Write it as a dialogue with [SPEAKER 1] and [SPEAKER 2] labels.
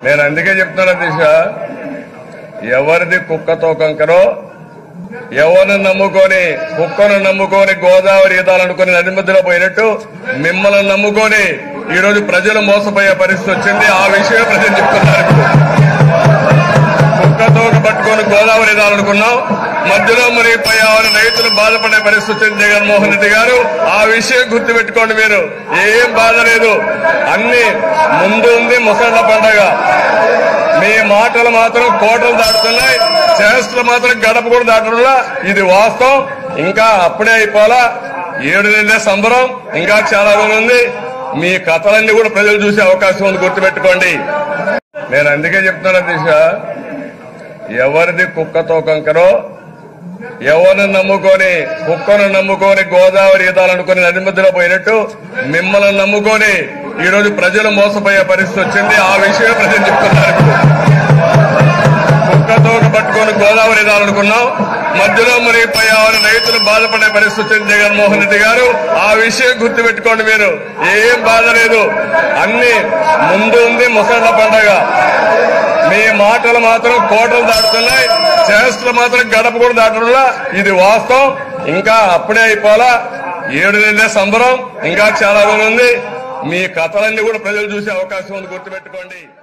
[SPEAKER 1] నేను అందుకే చెప్తున్నా దిశ ఎవరిది కుక్కతో కంకరో ఎవరిని నమ్ముకొని కుక్కను నమ్ముకొని గోదావరి ఈదాలనుకుని నది మధ్యలో పోయినట్టు మిమ్మల్ని నమ్ముకొని ఈ రోజు ప్రజలు మోసపోయే పరిస్థితి వచ్చింది ఆ విషయం ప్రజలు చెప్తున్నారు కుక్కతో పట్టుకొని గోదావరి ఈదాలనుకున్నాం మధ్యలో మునిగిపోయామని రైతులు బాధపడే పరిస్థితి వచ్చింది జగన్మోహన్ రెడ్డి గారు ఆ విషయం గుర్తుపెట్టుకోండి మీరు ఏం బాధ లేదు అన్ని ముందు ఉంది ముసళ్ళ పండగ మీ మాటలు మాత్రం కోటలు దాటుతున్నాయి చేష్టలు మాత్రం గడప కూడా దాటడంలా ఇది వాస్తవం ఇంకా అప్పుడే అయిపోలా ఏడు నెలలే సంబరం ఇంకా చాలా రోజులు ఉంది మీ కథలన్నీ కూడా ప్రజలు చూసే అవకాశం ఉంది గుర్తుపెట్టుకోండి నేను అందుకే చెప్తున్నా దిశ ఎవరిది కుక్కతో కంకరో ఎవరిని నమ్ముకొని కుక్కను నమ్ముకొని గోదావరి ఈదాలనుకుని నది మధ్యలో పోయినట్టు మిమ్మల్ని నమ్ముకొని ఈ రోజు ప్రజలు మోసపోయే పరిస్థితి వచ్చింది ఆ విషయం ప్రజలు చెప్తున్నారు కుక్కతో పట్టుకొని గోదావరి ఈదాలనుకున్నాం మధ్యలో మునిగిపోయామని రైతులు బాధపడే పరిస్థితి వచ్చింది జగన్మోహన్ రెడ్డి గారు ఆ విషయం గుర్తుపెట్టుకోండి మీరు ఏం బాధ లేదు అన్ని ముందు ఉంది ముసళ్ళ పండగ మీ మాటలు మాత్రం కోటలు దాటుతున్నాయి చేష్టలు మాత్రం గడప కూడా దాటడంలా ఇది వాస్తవం ఇంకా అప్పుడే అయిపోలా ఏడు నెలలే సంబరం ఇంకా చాలా రోజులు ఉంది మీ కథలన్నీ కూడా ప్రజలు చూసే అవకాశం ఉంది గుర్తుపెట్టుకోండి